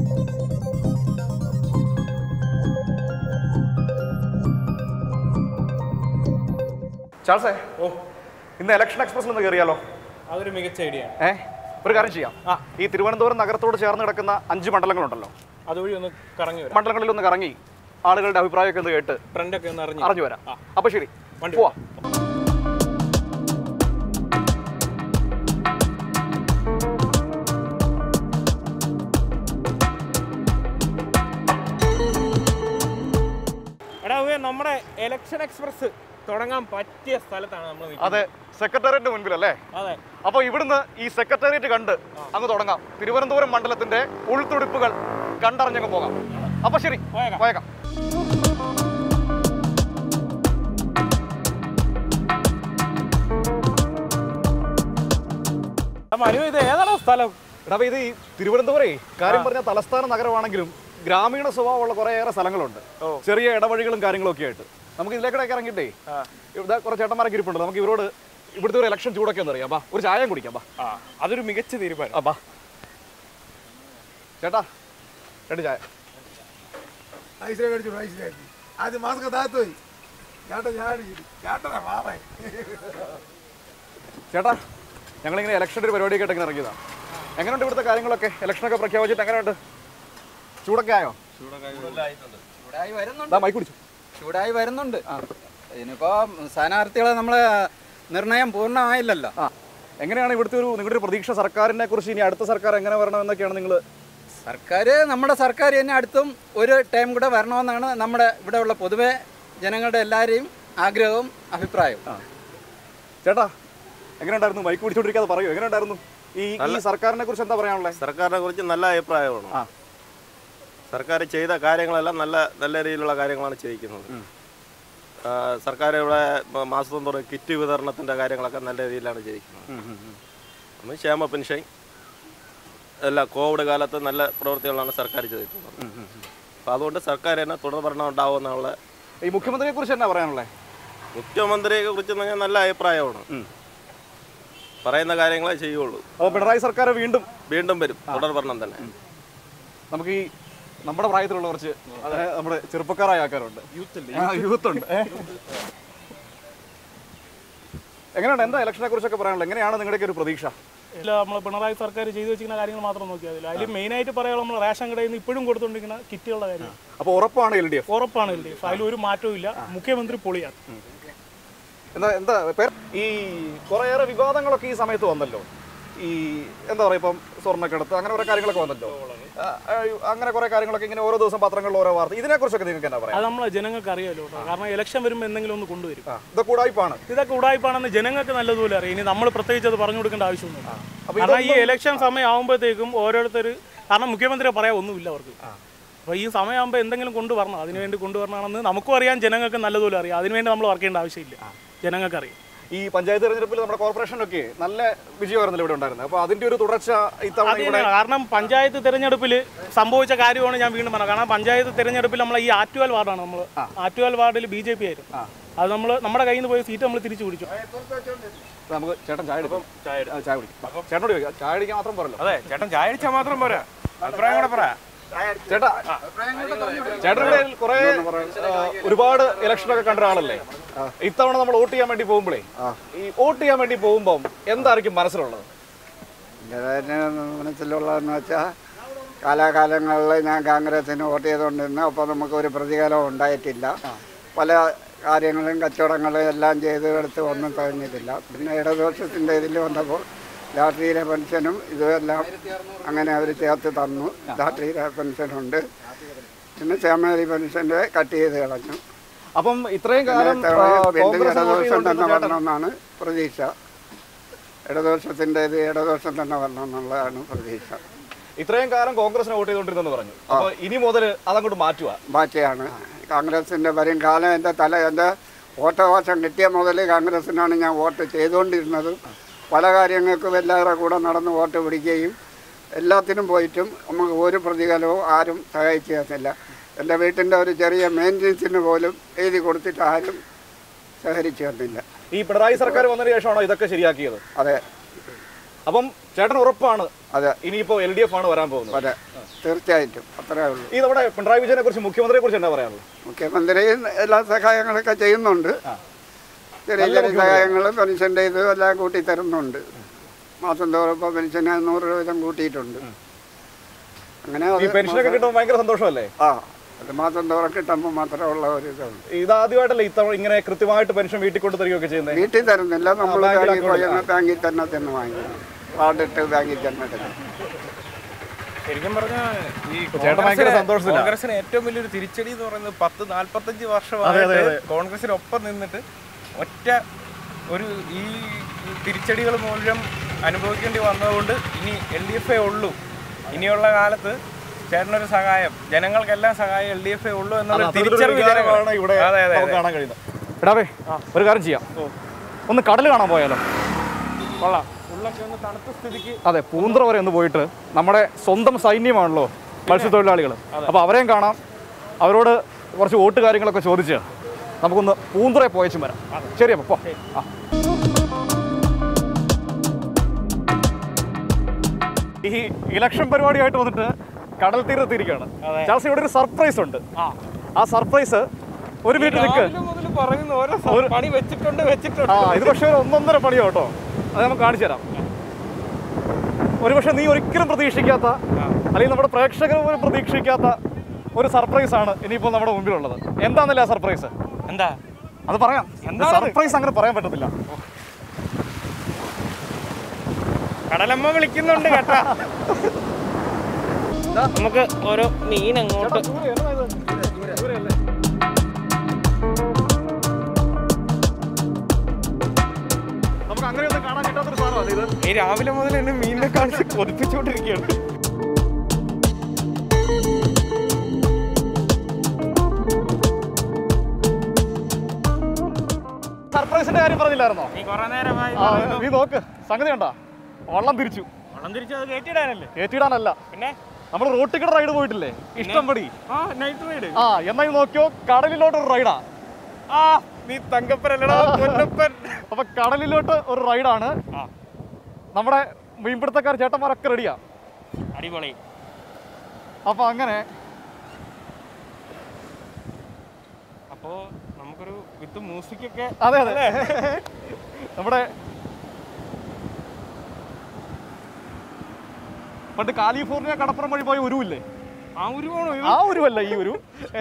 ചാൾസേ ഓ ഇന്ന് ഇലക്ഷൻ എക്സ്പ്രസിൽ ഒന്ന് കയറിയാലോ അതൊരു മികച്ച ഐഡിയ ആണ് ഏ ഒരു കാര്യം ചെയ്യാം ഈ തിരുവനന്തപുരം നഗരത്തോട് ചേർന്ന് കിടക്കുന്ന അഞ്ച് മണ്ഡലങ്ങളുണ്ടല്ലോ അതുവഴി ഒന്ന് കറങ്ങി വരാം മണ്ഡലങ്ങളിൽ ഒന്ന് കറങ്ങി ആളുകളുടെ അഭിപ്രായമൊക്കെ ഒന്ന് കേട്ട് ട്രെൻഡൊക്കെ ഒന്ന് അറിഞ്ഞു അറിഞ്ഞു വരാം അപ്പൊ ശരി വണ്ടി പോവാം എടാ ഉവ്വേ, നമ്മുടെ ഇലക്ഷൻ എക്സ്പ്രസ് തുടങ്ങാൻ പറ്റിയ സ്ഥലത്താണ് നമ്മൾ നിൽക്കുന്നത് അതെ സെക്രട്ടേറിയറ്റ് മുൻപിലല്ലേ അതെ അപ്പോൾ ഇവിടുന്ന് ഈ സെക്രട്ടേറിയറ്റ് കണ്ട് അങ്ങ് തുടങ്ങാം തിരുവനന്തപുരം മണ്ഡലത്തിന്റെ ഉൾത്തുടിപ്പുകൾ കണ്ടറിഞ്ഞങ്ങ് പോകാം അപ്പൊ ശരി പോയേക്കാം. പോയേക്കാം ആ, മനു ഇത് ഏതാണോ സ്ഥലം എടാ അപ്പൊ ഇത് ഈ തിരുവനന്തപുരേ കാര്യം പറഞ്ഞ തലസ്ഥാന നഗരമാണെങ്കിലും ഗ്രാമീണ സ്വഭാവമുള്ള കുറേയേറെ സ്ഥലങ്ങളുണ്ട് ചെറിയ ഇടവഴികളും കാര്യങ്ങളും ഒക്കെ ആയിട്ട് നമുക്ക് ഇതിലേക്കിടയ്ക്ക് ഇറങ്ങിയിട്ടേ ഇവിടെ കുറേ ചേട്ടന്മാരൊക്കെ ഇരിപ്പുണ്ട് നമുക്ക് ഇവരോട് ഇവിടുത്തെ ഒരു ഇലക്ഷൻ ചൂടൊക്കെ ഒന്ന് അറിയാം ബാ ഒരു ചായം കുടിക്കാം ബാ ആ അതൊരു മികച്ച തീരുമാനം ആ ബാ ചേട്ടാ രണ്ട് ചായ ഐസിലെ കടിച്ചു ഐസിലെ കടിച്ചു ആദ്യം മാസ്ക് താത്തു പോയി ചേട്ടൻ ഞാൻ അടിച്ചിട്ട് ചേട്ടനാ മാറേ ചേട്ടാ ഞങ്ങളിങ്ങനെ ഇലക്ഷൻ്റെ ഒരു പരിപാടിയൊക്കെ ആയിട്ട് ഇങ്ങനെ ഇറങ്ങിയതാണ് എങ്ങനെയുണ്ട് ഇവിടുത്തെ കാര്യങ്ങളൊക്കെ ഇലക്ഷനൊക്കെ പ്രഖ്യാപിച്ചിട്ട് എങ്ങനെയുണ്ട് ചൂടൊക്കെ ആയോ ചൂടായി വരുന്നുണ്ട് ദാ മൈക്ക് കുടിച്ചു ചൂടായി വരുന്നുണ്ട് ഇതിനിപ്പോ സ്ഥാനാർത്ഥികളെ നമ്മളെ നിർണയം പൂർണ്ണമായില്ലല്ലോ ആ എങ്ങനെയാണ് ഇവിടുത്തെ ഒരു നിങ്ങളുടെ ഒരു പ്രതീക്ഷ സർക്കാരിനെ കുറിച്ച് ഇനി അടുത്ത സർക്കാർ എങ്ങനെ വരണം എന്നൊക്കെയാണ് നിങ്ങൾ സർക്കാർ നമ്മുടെ സർക്കാർ തന്നെ അടുത്തും ഒരു ടൈം കൂടെ വരണമെന്നാണ് നമ്മുടെ ഇവിടെ ഉള്ള പൊതുവെ ജനങ്ങളുടെ എല്ലാവരെയും ആഗ്രഹവും അഭിപ്രായവും ചേട്ടാ എങ്ങനെയുണ്ടായിരുന്നു മൈക്ക് പിടിച്ചോണ്ടിരിക്കാതെ പറയൂ എങ്ങനെയുണ്ടായിരുന്നു ഈ ഈ സർക്കാരിനെ കുറിച്ച് എന്താ പറയാനുള്ളത് സർക്കാരിനെ കുറിച്ച് നല്ല അഭിപ്രായമാണ് ആ. സർക്കാർ ചെയ്ത കാര്യങ്ങളെല്ലാം നല്ല നല്ല രീതിയിലുള്ള കാര്യങ്ങളാണ് ചെയ്യിക്കുന്നത് ആ, സർക്കാർ ഇവിടെ മ- മാസം തോറും കിറ്റ് വിതരണത്തിൻ്റെ കാര്യങ്ങളൊക്കെ നല്ല രീതിയിലാണ് ചെയ്യിക്കുന്നത് ഒന്ന് ക്ഷേമ പെൻഷൻ എല്ലാ കോവിഡ് കാലത്ത് നല്ല പ്രവൃത്തികളാണ് സർക്കാർ ചെയ്തിട്ടുള്ളത് അപ്പോൾ അതുകൊണ്ട് സർക്കാർ തന്നെ തുടർ ഭരണം ഉണ്ടാവുമെന്നുള്ള ഈ മുഖ്യമന്ത്രിയെ കുറിച്ച് എന്നാ പറയാനുള്ളത് മുഖ്യമന്ത്രിയെ കുറിച്ച് എന്ന് പറഞ്ഞാൽ നല്ല അഭിപ്രായമാണ് പറയുന്ന കാര്യങ്ങളെ ചെയ്യുള്ളൂ അപ്പോൾ പിണറായി സർക്കാർ വീണ്ടും വീണ്ടും വരും തുടർ ഭരണം തന്നെ നമുക്ക് ഈ നമ്മുടെ പ്രായത്തിലുള്ള കുറച്ച് അതായത് നമ്മുടെ ചെറുപ്പക്കാരായ ആൾക്കാരുണ്ട് യൂത്ത് യൂത്ത് ഉണ്ട് ഏ? എങ്ങനെയുണ്ട് എന്താ ഇലക്ഷനെ കുറിച്ചൊക്കെ പറയാനുള്ളത് എങ്ങനെയാണ് നിങ്ങളുടെയൊക്കെ ഒരു പ്രതീക്ഷ ഇല്ല നമ്മൾ പിണറായി സർക്കാർ ചെയ്തു വെച്ചിരിക്കുന്ന കാര്യങ്ങൾ മാത്രം നോക്കിയാൽ മതി അതിൽ മെയിനായിട്ട് പറയാനുള്ള നമ്മൾ റേഷൻ കടയിൽ നിന്ന് ഇപ്പോഴും കൊടുത്തുകൊണ്ടിരിക്കുന്ന കിറ്റുകളുടെ കാര്യം അപ്പോൾ ഉറപ്പാണ് എൽ ഡി എഫ് ഉറപ്പാണ് എൽ ഡി എഫ് അതിൽ ഒരു മാറ്റവും ഇല്ല മുഖ്യമന്ത്രി പൊളിയാണ് എന്താ എന്താ പേർ ഈ കുറേയേറെ വിവാദങ്ങളൊക്കെ ഈ സമയത്ത് വന്നല്ലോ ഈ എന്താ പറയുക ഇപ്പം സ്വർണ്ണക്കടത്ത് അങ്ങനെ കുറേ കാര്യങ്ങളൊക്കെ വന്നല്ലോ ആ, ആ, അങ്ങനെ കുറേ കാര്യങ്ങളൊക്കെ ഇങ്ങനെ ഓരോ ദിവസം പത്രങ്ങളിൽ ഓരോ വാർത്ത ഇതിനെക്കുറിച്ചൊക്കെ നിങ്ങൾക്ക് എന്താ പറയാം അത് നമ്മളെ ജനങ്ങൾക്ക് അറിയാലോ കേട്ടോ കാരണം ഇലക്ഷൻ വരുമ്പോൾ എന്തെങ്കിലും ഒന്ന് കൊണ്ടുവരും ഇത് കൂടായ്പാണ് ഇതൊക്കെ ഉടായ്പാണെന്ന് ജനങ്ങൾക്ക് നല്ലതുപോലെ അറിയാം ഇനി നമ്മൾ പ്രത്യേകിച്ച് അത് പറഞ്ഞു കൊടുക്കേണ്ട ആവശ്യമൊന്നുമില്ല അപ്പൊ കാരണം ഈ ഇലക്ഷൻ സമയം ആകുമ്പോഴത്തേക്കും ഓരോരുത്തർ കാരണം മുഖ്യമന്ത്രി പറയാൻ ഒന്നുമില്ല അവർക്ക് അപ്പോൾ ഈ സമയമാകുമ്പോൾ എന്തെങ്കിലും കൊണ്ടുവരണം അതിനുവേണ്ടി കൊണ്ടുവരണമെന്ന് നമുക്കും അറിയാം ജനങ്ങൾക്ക് നല്ലതുപോലെ അറിയാം അതിനുവേണ്ടി നമ്മൾ വർക്ക് ചെയ്യേണ്ട ആവശ്യമില്ല ജനങ്ങൾക്ക് അറിയാം ഈ പഞ്ചായത്ത് തെരഞ്ഞെടുപ്പിൽ നമ്മുടെ കോർപ്പറേഷനൊക്കെ നല്ല വിജയമായിരുന്നല്ലോ ഇവിടെ ഉണ്ടായിരുന്നത് അപ്പോൾ അതിന്റെ ഒരു തുടർച്ച ഇത്തവണ അത് ഇവിടെ തന്നെയാണ്. കാരണം പഞ്ചായത്ത് തെരഞ്ഞെടുപ്പിൽ സംഭവിച്ച കാര്യമാണ് ഞാൻ വീണ്ടും പറഞ്ഞത് കാരണം പഞ്ചായത്ത് തെരഞ്ഞെടുപ്പിൽ നമ്മൾ ഈ ആറ്റുവാൽ വാർഡാണ് നമ്മൾ ആറ്റുവാൽ വാർഡിൽ ബി ജെ പി ആയിരുന്നു അത് നമ്മൾ നമ്മുടെ കയ്യിൽ നിന്ന് പോയ സീറ്റ് നമ്മൾ തിരിച്ചു പിടിച്ചു നമുക്ക് ചേട്ടൻ ചായ എടുക്കും ആ, ചായ കുടിക്കും ചേട്ടനോട് ചോദിക്കാം ചായ അടിക്കാൻ മാത്രം പറയല്ലോ അതെ ചേട്ടൻ ചായ അടിച്ചാൽ മാത്രം പോരാ അഭിപ്രായം കൂടെ പറയാ ചേട്ടാ ചേട്ടൻ്റെ കുറെ ഒരുപാട് ഇലക്ഷൻ ഒക്കെ കണ്ട ആളല്ലേ ഇത്തവണ നമ്മൾ വോട്ട് ചെയ്യാൻ വേണ്ടി പോകുമ്പോഴേ ഈ വോട്ട് ചെയ്യാൻ വേണ്ടി പോകുമ്പോൾ എന്തായിരിക്കും മനസ്സിലുള്ളത് എൻ്റെ മനസ്സിലുള്ളതെന്ന് വെച്ചാൽ കാലാകാലങ്ങളിൽ ഞാൻ കോൺഗ്രസിന് വോട്ട് ചെയ്തുകൊണ്ടിരുന്നു അപ്പോൾ നമുക്ക് ഒരു പ്രതികാരം ഉണ്ടായിട്ടില്ല പല കാര്യങ്ങളും കച്ചവടങ്ങളും എല്ലാം ചെയ്ത് എടുത്ത് ഒന്നും കഴിഞ്ഞിട്ടില്ല പിന്നെ ഇടതുപക്ഷത്തിൻ്റെ ഇതിൽ വന്നപ്പോൾ രാഷ്ട്രീയ പെൻഷനും ഇതുമെല്ലാം അങ്ങനെ അവർ ചേർത്ത് തന്നു രാഷ്ട്രീയ പെൻഷനുണ്ട് പിന്നെ ക്ഷേമനിധി പെൻഷൻ്റെ കട്ട് ചെയ്ത് കളഞ്ഞു അപ്പം ഇത്രയും കാലം പിന്നെ ആ, വീണ്ടും കോൺഗ്രസ് വോട്ട് ഇടതുപക്ഷം തന്നെ ചെയ്തുകൊണ്ടിരുന്ന ചേട്ടൻ വരണമെന്നാണ് പ്രതീക്ഷ ഇടതുപക്ഷത്തിൻ്റെ ഇത് ഇടതുപക്ഷം തന്നെ വരണം എന്നുള്ളതാണ് പ്രതീക്ഷ ഇത്രയും കാലം കോൺഗ്രസിനെ വോട്ട് ചെയ്തുകൊണ്ടിരുന്നെന്ന് പറഞ്ഞു അപ്പൊ ഇനി മുതൽ അതങ്ങോട്ട് മാറ്റുക ബാക്കിയാണ് കോൺഗ്രസിൻ്റെ വരും കാലം എൻ്റെ തല എൻ്റെ വോട്ടവകാശം കിട്ടിയ മുതൽ കോൺഗ്രസിനാണ് ഞാൻ വോട്ട് ചെയ്തുകൊണ്ടിരുന്നത് പല കാര്യങ്ങൾക്കും എല്ലാവരുടെ കൂടെ നടന്ന് വോട്ട് പിടിക്കുകയും എല്ലാത്തിനും പോയിട്ടും നമുക്ക് ഒരു പ്രതിഫലവും ആരും സഹായിച്ചു തന്നില്ല എൻ്റെ വീട്ടിൻ്റെ ഒരു ചെറിയ മെയിൻ്റനൻസിന് പോലും എഴുതി കൊടുത്തിട്ട് ആരും സഹകരിച്ചു തന്നില്ല ഈ പിണറായി സർക്കാർ വന്നതിന് ശേഷമാണോ ഇതൊക്കെ ശരിയാക്കിയത് അതെ അപ്പം ചേട്ടൻ ഉറപ്പാണ് അതെ ഇനിയിപ്പോ എൽ ഡി എഫ് ആണ് വരാൻ പോകുന്നത് അതെ തീർച്ചയായിട്ടും അത്രേ ഉള്ളൂ ഈ നമ്മുടെ പിണറായി വിജയനെ കുറിച്ച് മുഖ്യമന്ത്രിയെ കുറിച്ച് എന്താ പറയാനുള്ളത് മുഖ്യമന്ത്രി എല്ലാ സഹായങ്ങളൊക്കെ ചെയ്യുന്നുണ്ട് ചെറിയ ചെറിയ സഹായങ്ങളും പെൻഷൻ്റെ ഇത് എല്ലാം കൂട്ടി തരുന്നുണ്ട് മാസം തോറും ഇപ്പോൾ പെൻഷന് നൂറ് രൂപ വീതം കൂട്ടിയിട്ടുണ്ട് അങ്ങനെ ഈ അത് പെൻഷനൊക്കെ കിട്ടുമ്പോൾ ഭയങ്കര സന്തോഷമല്ലേ ആ അത് മാസം തോറും കിട്ടുമ്പോൾ മാത്രമുള്ള ഒരു ഇതാണ് ഇതാദ്യമായിട്ടല്ലേ ഇത്തവണ ഇങ്ങനെ കൃത്യമായിട്ട് പെൻഷൻ വീട്ടിൽ കൊണ്ട് തരികയൊക്കെ ചെയ്യുന്നത് വീട്ടിൽ തരുന്നില്ല നമ്മൾ ബാങ്കിൽ ബാങ്കിൽ പോയി account ബാങ്കിൽ തന്നെ തന്നെ വാങ്ങിക്കണം കാർഡിട്ട് ബാങ്കിൽ തന്നെ എടുക്കണം ശരിക്കും പറഞ്ഞാൽ ഈ ചേട്ടൻ ഭയങ്കര കോൺഗ്രസിന് സന്തോഷത്തിലാ. കോൺഗ്രസിന് ഏറ്റവും വലിയൊരു തിരിച്ചടി എന്ന് പറയുന്നത് പത്ത് നാല്പത്തഞ്ച് അതെ, വർഷമായിട്ട് അതെ. കോൺഗ്രസിനൊപ്പം നിന്നിട്ട് ഒറ്റ ഒരു ഈ തിരിച്ചടികൾ മൂലം അനുഭവിക്കേണ്ടി വന്നതുകൊണ്ട് ഇനി എൽ ഡി എഫ് ഉള്ളൂ ഇനിയുള്ള കാലത്ത് ചേട്ടനൊരു സഹായം ജനങ്ങൾക്കെല്ലാം സഹായം എൽ ഡി എഫ് ഉള്ളൂ എന്നുള്ള അതൊരു തിരിച്ചറിവ് വികാരമാണ് ജനങ്ങൾ- ഇവിടെ അതെ അതെ നമുക്ക് അതെ കാണാൻ കഴിയുന്നത് എടാവേ ഒരു കാര്യം ചെയ്യാം ഒന്ന് കടൽ കാണാൻ പോയാലോ കൊള്ളാം ഉള്ളൊക്കെ ഒന്ന് തണുത്ത സ്ഥിതിക്ക് അതെ പൂന്തറ വരെ ഒന്ന് പോയിട്ട് നമ്മുടെ സ്വന്തം സൈന്യമാണല്ലോ മത്സ്യത്തൊഴിലാളികൾ അപ്പോൾ അവരെയും കാണാം അവരോട് കുറച്ച് വോട്ട് കാര്യങ്ങളൊക്കെ ചോദിച്ച് നമുക്കൊന്ന് പൂന്തറയെ പോയച്ചും വരാം ശരി അപ്പോൾ പോ ആ ഈ ഇലക്ഷൻ പരിപാടിയായിട്ട് വന്നിട്ട് കടൽ തീരത്തിരിക്കുകയാണ് ചാൾസ് ഇവിടെ ഒരു സർപ്രൈസ് ഉണ്ട് ആ സർപ്രൈസ് ഒരു വീട്ടിൽ നിൽക്ക് രാവിലെ മുതൽ പറയുന്ന ഓരോ സ- പണി വെച്ചിട്ടുണ്ട് വെച്ചിട്ടുണ്ട് ആ ഇത് പക്ഷേ ഒരു ഒന്നൊന്നര പണിയോ കേട്ടോ അത് നമുക്ക് കാണിച്ചു തരാം ഒരു പക്ഷേ നീ ഒരിക്കലും പ്രതീക്ഷിക്കാത്ത അല്ലെങ്കിൽ നമ്മുടെ പ്രേക്ഷകർ പോലും പ്രതീക്ഷിക്കാത്ത ഒരു സർപ്രൈസ് ആണ് ഇനിയിപ്പോൾ നമ്മുടെ മുമ്പിലുള്ളത് എന്താന്നല്ലേ ആ സർപ്രൈസ് എന്താ അത് പറയാം സർപ്രൈസ് അങ്ങനെ പറയാൻ പറ്റത്തില്ല കടലമ്മ വിളിക്കുന്നുണ്ട് കേട്ടാ നമുക്ക് ഓരോ മീൻ അങ്ങോട്ട് നമുക്ക് അങ്ങനെയൊന്നും കാണാൻ കിട്ടാത്തൊരു സാധനമാണ് ഇത് ഈ രാവിലെ മുതൽ എന്നെ മീനിനെ കാണിച്ച് കൊതിപ്പിച്ചുകൊണ്ടിരിക്കുകയാണ് സർപ്രൈസിന്റെ കാര്യം പറഞ്ഞില്ലായിരുന്നോ നീ കുറെ നേരമായി ആ നീ നോക്ക് സംഗതി കണ്ടാ വള്ളം തിരിച്ചു വള്ളം തിരിച്ചത് കയറ്റിയിടാനല്ലേ ഏറ്റിടാനല്ല പിന്നെ നമ്മൾ റോട്ടിക്കട റൈഡ് പോയിട്ടില്ലേ ഇഷ്ടം പടി ആ നൈറ്റ് റൈഡ് ആ എന്നാ ഇത് നോക്കിയോ കടലിലോട്ട് ഒരു റൈഡാ ആ നീ തങ്കപ്പനല്ലടാ പൊന്നപ്പൻ അപ്പൊ കടലിലോട്ട് ഒരു റൈഡാണ് ആ നമ്മുടെ മീൻപിടുത്തക്കാർ ചേട്ടന്മാരൊക്കെ റെഡിയാ അടിപൊളി അപ്പൊ അങ്ങനെ അപ്പോ നമുക്കൊരു വിത്ത് മ്യൂസിക് ഒക്കെ അതെ അതെ നമ്മുടെ പണ്ട് കാലിഫോർണിയ കടപ്പുറം വഴി പോയ ഉരുവില്ലേ ആ ഒരു പോണോ ഇത്? ആ ഉരുവല്ല ഈ ഉരു ഏ.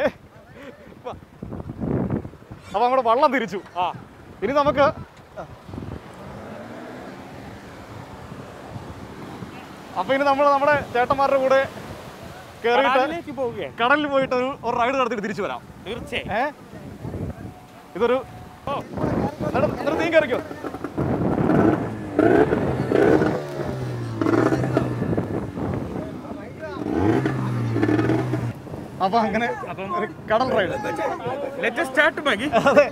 അപ്പൊ നമ്മുടെ വള്ളം തിരിച്ചു ആ ഇനി നമുക്ക് അപ്പൊ ഇനി നമ്മൾ നമ്മുടെ ചേട്ടന്മാരുടെ കൂടെ കയറിയിട്ട് കടലിലേക്ക് പോവുകയാണ് കടലിൽ പോയിട്ട് ഒരു ഒരു റൈഡ് നടത്തിയിട്ട് തിരിച്ചു വരാം തീർച്ചയായും ഏ ഇതൊരു ഓ എന്നിട്ട് എന്നിട്ട് നീ കയറിക്കോ അപ്പൊ അങ്ങനെ ഒരു കടൽ റൈഡ് ലെറ്റ് സ്റ്റാർട്ട് മതി അതെ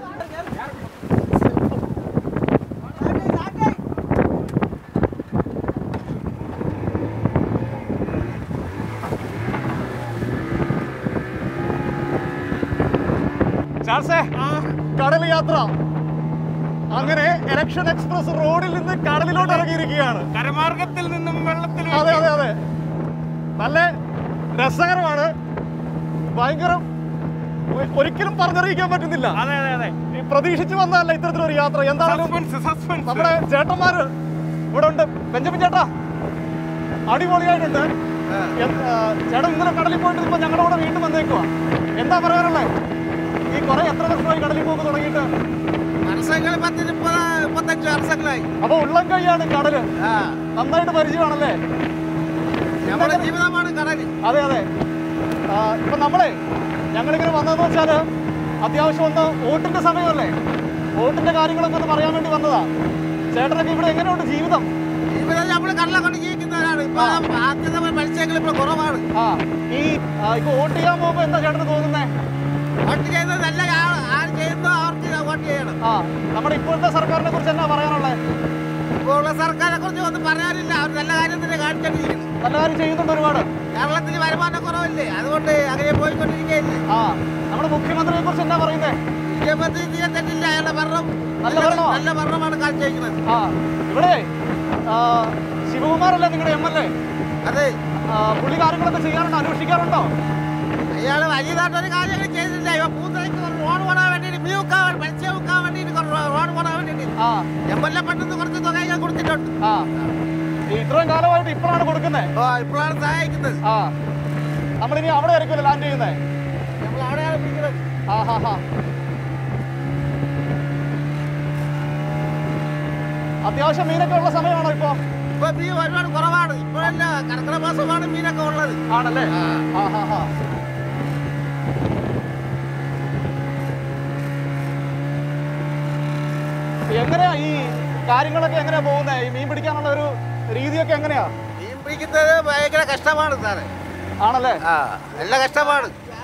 ചാൾസേ കടൽ യാത്ര അങ്ങനെ ഇലക്ഷൻ എക്സ്പ്രസ് റോഡിൽ നിന്ന് കടലിലോട്ട് ഇറങ്ങിയിരിക്കുകയാണ് കരമാർഗത്തിൽ നിന്നും വെള്ളത്തിൽ അതെ അതെ അതെ നല്ല രസകരമാണ് ഭയങ്കര ഒ- ഒരിക്കലും പറഞ്ഞറിയിക്കാൻ പറ്റുന്നില്ല അതെ അതെ അതെ ഈ പ്രതീക്ഷിച്ചു വന്നതല്ല ഇത്തരത്തിലൊരു യാത്ര എന്തായാലും സസ്പെൻസ് സസ്പെൻസ് നമ്മുടെ ചേട്ടന്മാര് ഇവിടെ ഉണ്ട് ബെഞ്ചമിൻ ചേട്ടാ അടിപൊളിയായിട്ടുണ്ട് എ- ആ, ചേട്ടൻ ഇന്നലെ കടലിൽ പോയിട്ട് ഇപ്പൊ ഞങ്ങളുടെ കൂടെ വീണ്ടും വന്നേക്കുവാ എന്താ പറയാനുള്ളത് ഈ കുറെ എത്ര വർഷമായി കടലിൽ പോകുമ്പോൾ തുടങ്ങിയിട്ട് വർഷങ്ങൾ പത്ത് മുപ്പത് മുപ്പത്തഞ്ച് വർഷങ്ങളായി അപ്പൊ ഉള്ളം കൈയാണ് കടല് ആ നന്നായിട്ട് പരിചയമാണല്ലേ നമ്മുടെ ജീവിതമാണ് കടൽ അതെ അതെ ആ, ഇപ്പൊ നമ്മളെ ഞങ്ങളിങ്ങനെ വന്നതെന്ന് വെച്ചാല് അത്യാവശ്യം ഒന്ന് വോട്ടിന്റെ സമയമല്ലേ വോട്ടിന്റെ കാര്യങ്ങളൊക്കെ ഒന്ന് പറയാൻ വേണ്ടി വന്നതാ ചേട്ടനൊക്കെ ഇവിടെ എങ്ങനെയുണ്ട് ജീവിതം ജീവിതം നമ്മൾ കടലെ കൊണ്ട് ജീവിക്കുന്നവരാണ് ഇപ്പൊ ആദ്യത്തെ മത്സ്യങ്ങൾ ഇപ്പോൾ കുറവാണ് ആ ഈ ആ, ഇപ്പൊ വോട്ട് ചെയ്യാൻ പോകുമ്പോ എന്താ ചേട്ടന് തോന്നുന്നേ വോട്ട് ചെയ്യുന്നത് നല്ല ആ- ആര് ചെയ്യുന്നോ അവർക്ക് വോട്ട് ചെയ്യണം ആ നമ്മുടെ ഇപ്പോഴത്തെ സർക്കാരിനെ കുറിച്ച് എന്നാ പറയാനുള്ളത് ഇപ്പോൾ ഉള്ള സർക്കാരെ കുറിച്ച് ഒന്നും പറയാനില്ല അവർ നല്ല കാര്യം തന്നെ കാണിച്ചോണ്ടിരിക്കുന്നു നല്ല കാര്യം ചെയ്യുന്നുണ്ട് ഒരുപാട് കേരളത്തിൽ വരുമാന കുറവല്ലേ അതുകൊണ്ട് അങ്ങനെ പോയിക്കൊണ്ടിരിക്കുകയല്ലേ ആ നമ്മുടെ മുഖ്യമന്ത്രിയെ കുറിച്ച് എന്നാ പറയുന്നേ മുഖ്യമന്ത്രി ചെയ്യാൻ തെറ്റില്ല അയാളുടെ ഭരണം നല്ല ഭരണമാ? നല്ല ഭരണമാണ് കാഴ്ചവെക്കുന്നത് ആ ഇവിടെ ആ, ശിവകുമാറല്ലേ നിങ്ങളുടെ എം എൽ എ അതെ പുള്ളി കാര്യങ്ങളൊക്കെ ചെയ്യാറുണ്ടോ അന്വേഷിക്കാറുണ്ടോ അയാൾ വലിയതായിട്ടൊരു കാര്യങ്ങൾ ചെയ്തില്ല ഇവ പൂന്തറയ്ക്ക് റോഡ് പോടാൻ വേണ്ടിയിട്ട് മീൻ വെക്കാൻ വേണ്ടി മത്സ്യം വെക്കാൻ വേണ്ടിയിട്ട് റോഡ് പോടാൻ വേണ്ടിയിട്ട് ആ എം എൽ എ പണ്ടെന്ന് കുറച്ച് തുക ഞാൻ കൊടുത്തിട്ടുണ്ട് ആ ഇത്രയും കാലമായിട്ട് ഇപ്പോഴാണ് കൊടുക്കുന്നത് ഓ ഇപ്പോഴാണ് സഹായിക്കുന്നത് ആ നമ്മളിനി അവിടെ ആയിരിക്കുമല്ലോ ലാൻഡ് ചെയ്യുന്നത് നമ്മൾ അവിടെയാണ് പിടിക്കുന്നത് ആ ഹാ ഹാ അത്യാവശ്യം മീനൊക്കെ ഉള്ള സമയമാണോ ഇപ്പോ ഇപ്പൊ മീൻ ഒരുപാട് കുറവാണ് ഇപ്പോഴല്ല കർക്കിടക മാസമാണ് മീനൊക്കെ ഉള്ളത് ആണല്ലേ ആ ഹാ ഹാ എങ്ങനെയാ ഈ കാര്യങ്ങളൊക്കെ എങ്ങനെയാ പോകുന്നത് ഈ മീൻ പിടിക്കാനുള്ള ഒരു രീതിയൊക്കെ എങ്ങനെയാ മീൻ പിടിക്കുന്നത് ഭയങ്കര കഷ്ടമാണ് സാറേ ആണല്ലേ ആ നല്ല കഷ്ടമാണ്